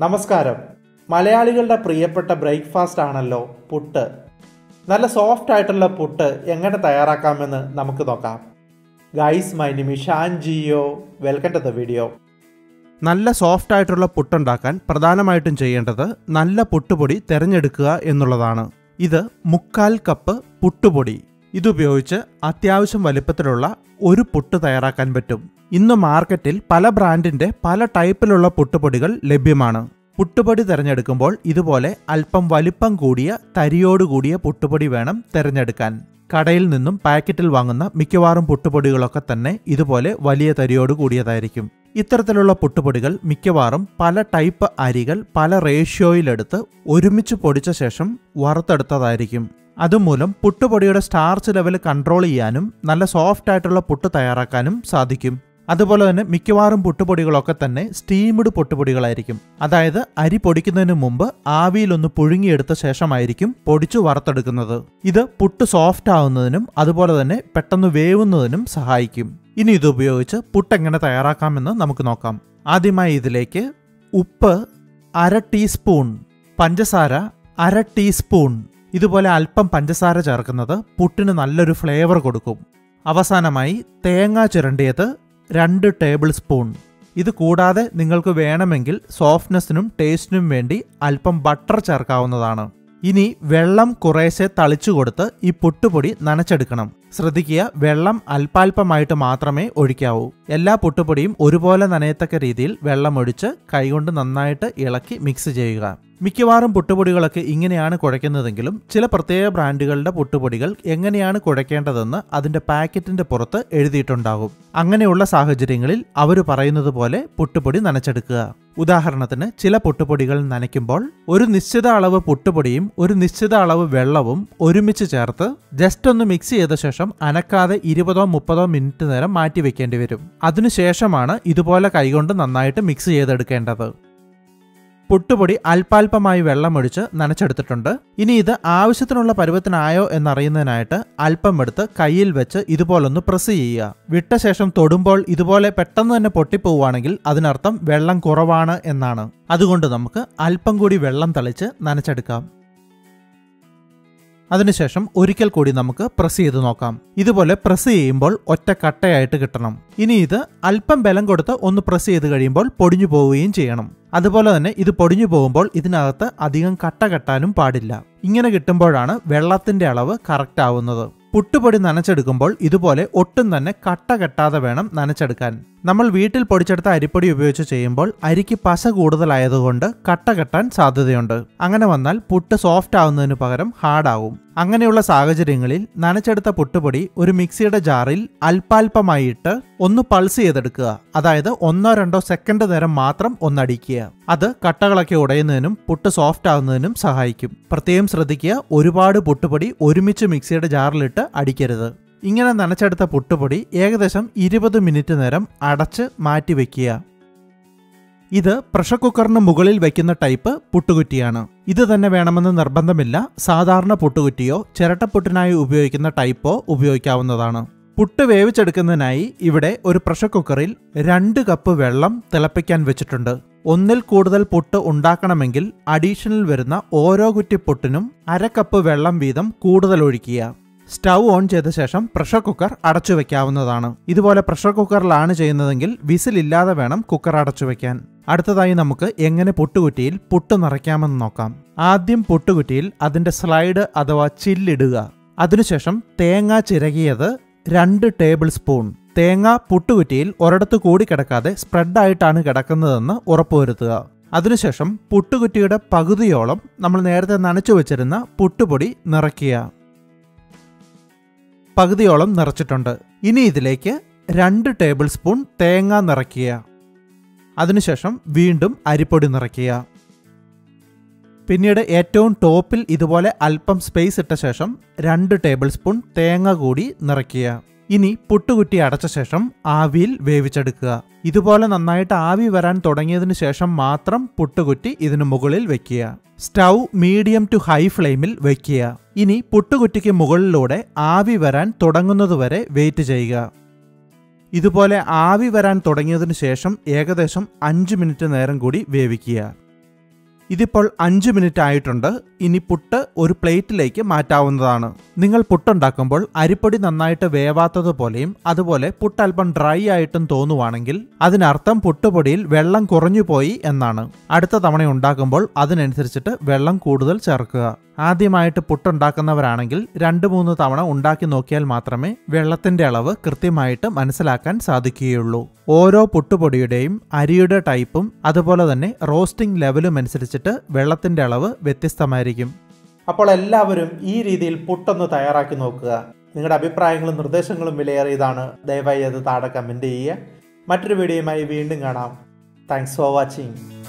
നമസ്കാരം മലയാളികളുടെ പ്രിയപ്പെട്ട ബ്രേക്ക്ഫാസ്റ്റ് ആണല്ലോ പുട്ട് നല്ല സോഫ്റ്റ് ആയിട്ടുള്ള പുട്ട് എങ്ങനെ തയ്യാറാക്കാമെന്ന് നമുക്ക് നോക്കാം guys my Nimi Shan Jio welcome to the video നല്ല സോഫ്റ്റ് ആയിട്ടുള്ള പുട്ടുണ്ടാക്കാൻ പ്രധാനമായിട്ടും ചെയ്യേണ്ടത് നല്ല പുട്ടുപൊടി തിരഞ്ഞെടുക്കുക എന്നുള്ളതാണ് ഇത് മുക്കാൽ കപ്പ് പുട്ടുപൊടി ഇതുപയോഗിച്ച് അത്യാവശ്യം വലിപ്പത്തിലുള്ള ഒരു പുട്ട് തയ്യാറാക്കാൻ പറ്റും ഇന്ന് മാർക്കറ്റിൽ പല ബ്രാൻഡിന്റെ പല ടൈപ്പിലുള്ള പുട്ടുപൊടികൾ ലഭ്യമാണ് പുട്ടുപൊടി തിരഞ്ഞെടുക്കുമ്പോൾ ഇതുപോലെ അല്പം വലിപ്പം കൂടിയ തരിയോട് കൂടിയ പുട്ടുപൊടി വേണം തിരഞ്ഞെടുക്കാൻ കടയിൽ നിന്നും പാക്കറ്റിൽ വാങ്ങുന്ന മിക്കവാറും പുട്ടുപൊടികളൊക്കെ തന്നെ ഇതുപോലെ വലിയ തരിയോട് കൂടിയതായിരിക്കും ഇത്തരത്തിലുള്ള പുട്ടുപൊടികൾ മിക്കവാറും പല ടൈപ്പ് അരികൾ പല റേഷ്യോയിലെടുത്ത് ഒരുമിച്ച് പൊടിച്ച ശേഷം വറുത്തെടുത്തതായിരിക്കും അതുമൂലം പുട്ടുപൊടിയുടെ സ്റ്റാർച്ച് ലെവൽ കൺട്രോൾ ചെയ്യാനും നല്ല സോഫ്റ്റ് ആയിട്ടുള്ള പുട്ട് തയ്യാറാക്കാനും സാധിക്കും അതുപോലെ തന്നെ മിക്കവാറും പുട്ടുപൊടികളൊക്കെ തന്നെ സ്റ്റീംഡ് പുട്ടുപൊടികളായിരിക്കും അതായത് അരി പൊടിക്കുന്നതിന് മുമ്പ് ആവിയിലൊന്ന് പുഴുങ്ങിയെടുത്ത ശേഷമായിരിക്കും പൊടിച്ചു വറുത്തെടുക്കുന്നത് ഇത് പുട്ട് സോഫ്റ്റ് ആവുന്നതിനും അതുപോലെ തന്നെ പെട്ടെന്ന് വേവുന്നതിനും സഹായിക്കും ഇനി ഇത് ഉപയോഗിച്ച് പുട്ട് എങ്ങനെ തയ്യാറാക്കാമെന്ന് നമുക്ക് നോക്കാം ആദ്യമായി ഇതിലേക്ക് ഉപ്പ് അര ടീസ്പൂൺ പഞ്ചസാര അര ടീസ്പൂൺ ഇതുപോലെ അല്പം പഞ്ചസാര ചേർക്കുന്നത് പുട്ടിന് നല്ലൊരു ഫ്ലേവർ കൊടുക്കും അവസാനമായി തേങ്ങ ചിരണ്ടിയത് രണ്ട് ടേബിൾ സ്പൂൺ ഇത് കൂടാതെ നിങ്ങൾക്ക് വേണമെങ്കിൽ സോഫ്റ്റ്നെസ്സിനും ടേസ്റ്റിനും വേണ്ടി അല്പം ബട്ടർ ചേർക്കാവുന്നതാണ് ഇനി വെള്ളം കുറേശ്ശെ തളിച്ചു കൊടുത്ത് ഈ പുട്ടുപൊടി നനച്ചെടുക്കണം ശ്രദ്ധിക്കുക വെള്ളം അല്പാൽപമായിട്ട് മാത്രമേ ഒഴിക്കാവൂ എല്ലാ പുട്ടുപൊടിയും ഒരുപോലെ നനയത്തക്ക രീതിയിൽ വെള്ളം ഒഴിച്ച് കൈകൊണ്ട് നന്നായിട്ട് ഇളക്കി മിക്സ് ചെയ്യുക മിക്കവാറും പുട്ടുപൊടികളൊക്കെ ഇങ്ങനെയാണ് കുഴയ്ക്കുന്നതെങ്കിലും ചില പ്രത്യേക ബ്രാൻഡുകളുടെ പുട്ടുപൊടികൾ എങ്ങനെയാണ് കുഴയ്ക്കേണ്ടതെന്ന് അതിന്റെ പാക്കറ്റിന്റെ പുറത്ത് എഴുതിയിട്ടുണ്ടാകും അങ്ങനെയുള്ള സാഹചര്യങ്ങളിൽ അവർ പറയുന്നത് പോലെ പുട്ടുപൊടി നനച്ചെടുക്കുക ഉദാഹരണത്തിന് ചില പുട്ടുപൊടികൾ നനയ്ക്കുമ്പോൾ ഒരു നിശ്ചിത അളവ് പുട്ടുപൊടിയും ഒരു നിശ്ചിത അളവ് വെള്ളവും ഒരുമിച്ച് ചേർത്ത് ജസ്റ്റ് ഒന്ന് മിക്സ് ചെയ്ത ശേഷം അനക്കാതെ ഇരുപതോ മുപ്പതോ മിനിറ്റ് നേരം മാറ്റി വെക്കേണ്ടി വരും അതിനുശേഷമാണ് ഇതുപോലെ കൈകൊണ്ട് നന്നായിട്ട് മിക്സ് ചെയ്തെടുക്കേണ്ടത് പുട്ടുപൊടി അല്പാൽപമായി വെള്ളമൊഴിച്ച് നനച്ചെടുത്തിട്ടുണ്ട് ഇനി ഇത് ആവശ്യത്തിനുള്ള പരുവത്തിനായോ എന്നറിയുന്നതിനായിട്ട് അല്പം എടുത്ത് കയ്യിൽ വെച്ച് ഇതുപോലൊന്ന് പ്രസ് ചെയ്യുക വിട്ട ശേഷം തൊടുമ്പോൾ ഇതുപോലെ പെട്ടെന്ന് തന്നെ പൊട്ടിപ്പോവുകയാണെങ്കിൽ അതിനർത്ഥം വെള്ളം കുറവാണ് എന്നാണ് അതുകൊണ്ട് നമുക്ക് അല്പം കൂടി വെള്ളം തളിച്ച് നനച്ചെടുക്കാം അതിനുശേഷം ഒരിക്കൽ കൂടി നമുക്ക് പ്രസ് ചെയ്ത് നോക്കാം ഇതുപോലെ പ്രസ് ചെയ്യുമ്പോൾ ഒറ്റ കട്ടയായിട്ട് കിട്ടണം ഇനി ഇത് അല്പം ബലം കൊടുത്ത് ഒന്ന് പ്രസ് ചെയ്ത് കഴിയുമ്പോൾ പൊടിഞ്ഞു പോവുകയും ചെയ്യണം അതുപോലെ തന്നെ ഇത് പൊടിഞ്ഞു പോകുമ്പോൾ ഇതിനകത്ത് അധികം കട്ട കെട്ടാനും പാടില്ല ഇങ്ങനെ കിട്ടുമ്പോഴാണ് വെള്ളത്തിന്റെ അളവ് കറക്റ്റ് ആവുന്നത് പുട്ടുപൊടി നനച്ചെടുക്കുമ്പോൾ ഇതുപോലെ ഒട്ടും തന്നെ കട്ട കെട്ടാതെ വേണം നനച്ചെടുക്കാൻ നമ്മൾ വീട്ടിൽ പൊടിച്ചെടുത്ത അരിപ്പൊടി ഉപയോഗിച്ച് ചെയ്യുമ്പോൾ അരിക്ക് പശ കൂടുതലായതുകൊണ്ട് കട്ട കെട്ടാൻ സാധ്യതയുണ്ട് അങ്ങനെ വന്നാൽ പുട്ട് സോഫ്റ്റ് ആവുന്നതിന് പകരം ഹാർഡാവും അങ്ങനെയുള്ള സാഹചര്യങ്ങളിൽ നനച്ചെടുത്ത പുട്ടുപൊടി ഒരു മിക്സിയുടെ ജാറിൽ അല്പാൽപമായി ഇട്ട് ഒന്ന് പൾസ് ചെയ്തെടുക്കുക അതായത് ഒന്നോ രണ്ടോ സെക്കൻഡ് നേരം മാത്രം ഒന്നടിക്കുക അത് കട്ടകളൊക്കെ ഉടയുന്നതിനും പുട്ട് സോഫ്റ്റ് ആവുന്നതിനും സഹായിക്കും പ്രത്യേകം ശ്രദ്ധിക്കുക ഒരുപാട് പുട്ടുപൊടി ഒരുമിച്ച് മിക്സിയുടെ ജാറിലിട്ട് അടിക്കരുത് ഇങ്ങനെ നനച്ചെടുത്ത പുട്ടുപൊടി ഏകദേശം ഇരുപത് മിനിറ്റ് നേരം അടച്ച് മാറ്റി വെക്കുക ഇത് പ്രഷർ കുക്കറിന് മുകളിൽ വെക്കുന്ന ടൈപ്പ് പുട്ടുകുറ്റിയാണ് ഇത് തന്നെ വേണമെന്ന് നിർബന്ധമില്ല സാധാരണ പുട്ടുകുറ്റിയോ ചിരട്ടപ്പുട്ടിനായി ഉപയോഗിക്കുന്ന ടൈപ്പോ ഉപയോഗിക്കാവുന്നതാണ് പുട്ട് വേവിച്ചെടുക്കുന്നതിനായി ഇവിടെ ഒരു പ്രഷർ കുക്കറിൽ രണ്ട് കപ്പ് വെള്ളം തിളപ്പിക്കാൻ വെച്ചിട്ടുണ്ട് ഒന്നിൽ കൂടുതൽ പുട്ട് ഉണ്ടാക്കണമെങ്കിൽ അഡീഷണൽ വരുന്ന ഓരോ കുറ്റി പുട്ടിനും അര കപ്പ് വെള്ളം വീതം കൂടുതൽ ഒഴിക്കുക സ്റ്റൗ ഓൺ ചെയ്ത ശേഷം പ്രഷർ കുക്കർ അടച്ചു വെക്കാവുന്നതാണ് ഇതുപോലെ പ്രഷർ കുക്കറിലാണ് ചെയ്യുന്നതെങ്കിൽ വിസിലില്ലാതെ വേണം കുക്കർ അടച്ചു വെക്കാൻ അടുത്തതായി നമുക്ക് എങ്ങനെ പുട്ടുകുറ്റിയിൽ പുട്ട് നിറയ്ക്കാമെന്ന് നോക്കാം ആദ്യം പുട്ടുകുറ്റിയിൽ അതിന്റെ സ്ലൈഡ് അഥവാ ചില്ലിടുക അതിനുശേഷം തേങ്ങ ചിരകിയത് രണ്ട് ടേബിൾ സ്പൂൺ തേങ്ങ പുട്ടുകുറ്റിയിൽ ഒരിടത്ത് കൂടി കിടക്കാതെ സ്പ്രെഡായിട്ടാണ് കിടക്കുന്നതെന്ന് ഉറപ്പുവരുത്തുക അതിനുശേഷം പുട്ടുകുറ്റിയുടെ പകുതിയോളം നമ്മൾ നേരത്തെ നനച്ചു വെച്ചിരുന്ന പുട്ടുപൊടി നിറയ്ക്കുക പകുതിയോളം നിറച്ചിട്ടുണ്ട് ഇനി ഇതിലേക്ക് രണ്ട് ടേബിൾ സ്പൂൺ തേങ്ങ നിറയ്ക്കുക അതിനുശേഷം വീണ്ടും അരിപ്പൊടി നിറയ്ക്കുക പിന്നീട് ഏറ്റവും ടോപ്പിൽ ഇതുപോലെ അല്പം സ്പേസ് ഇട്ട ശേഷം രണ്ട് ടേബിൾ സ്പൂൺ തേങ്ങ കൂടി നിറയ്ക്കുക ഇനി പുട്ടുകുറ്റി അടച്ച ശേഷം ആവിയിൽ വേവിച്ചെടുക്കുക ഇതുപോലെ നന്നായിട്ട് ആവി വരാൻ തുടങ്ങിയതിനു ശേഷം മാത്രം പുട്ടുകുറ്റി ഇതിനു മുകളിൽ വെക്കുക സ്റ്റൗ മീഡിയം ടു ഹൈ ഫ്ലെയിമിൽ വെക്കുക ഇനി പുട്ടുകുറ്റിക്ക് മുകളിലൂടെ ആവി വരാൻ തുടങ്ങുന്നതുവരെ വെയിറ്റ് ചെയ്യുക ഇതുപോലെ ആവി വരാൻ തുടങ്ങിയതിനു ശേഷം ഏകദേശം അഞ്ച് മിനിറ്റ് നേരം കൂടി വേവിക്കുക ഇതിപ്പോൾ അഞ്ച് മിനിറ്റ് ആയിട്ടുണ്ട് ഇനി പുട്ട് ഒരു പ്ലേറ്റിലേക്ക് മാറ്റാവുന്നതാണ് നിങ്ങൾ പുട്ടുണ്ടാക്കുമ്പോൾ അരിപ്പൊടി നന്നായിട്ട് വേവാത്തതുപോലെയും അതുപോലെ പുട്ട് അല്പം ഡ്രൈ ആയിട്ടും തോന്നുവാണെങ്കിൽ അതിനർത്ഥം പുട്ടുപൊടിയിൽ വെള്ളം കുറഞ്ഞുപോയി എന്നാണ് അടുത്ത തവണ ഉണ്ടാക്കുമ്പോൾ അതിനനുസരിച്ചിട്ട് വെള്ളം കൂടുതൽ ചേർക്കുക ആദ്യമായിട്ട് പുട്ടുണ്ടാക്കുന്നവരാണെങ്കിൽ രണ്ട് മൂന്ന് തവണ ഉണ്ടാക്കി നോക്കിയാൽ മാത്രമേ വെള്ളത്തിന്റെ അളവ് കൃത്യമായിട്ട് മനസ്സിലാക്കാൻ സാധിക്കുകയുള്ളൂ ഓരോ പുട്ടുപൊടിയുടെയും അരിയുടെ ടൈപ്പും അതുപോലെ തന്നെ റോസ്റ്റിംഗ് ലെവലും അനുസരിച്ചിട്ട് വെള്ളത്തിന്റെ അളവ് വ്യത്യസ്തമായിരിക്കും അപ്പോൾ എല്ലാവരും ഈ രീതിയിൽ പുട്ടൊന്ന് തയ്യാറാക്കി നോക്കുക നിങ്ങളുടെ അഭിപ്രായങ്ങളും നിർദ്ദേശങ്ങളും വിലയേറിയതാണ് ദയവായി അത് താഴെ കമൻറ്റ് ചെയ്യുക മറ്റൊരു വീഡിയോയുമായി വീണ്ടും കാണാം താങ്ക്സ് ഫോർ വാച്ചിങ്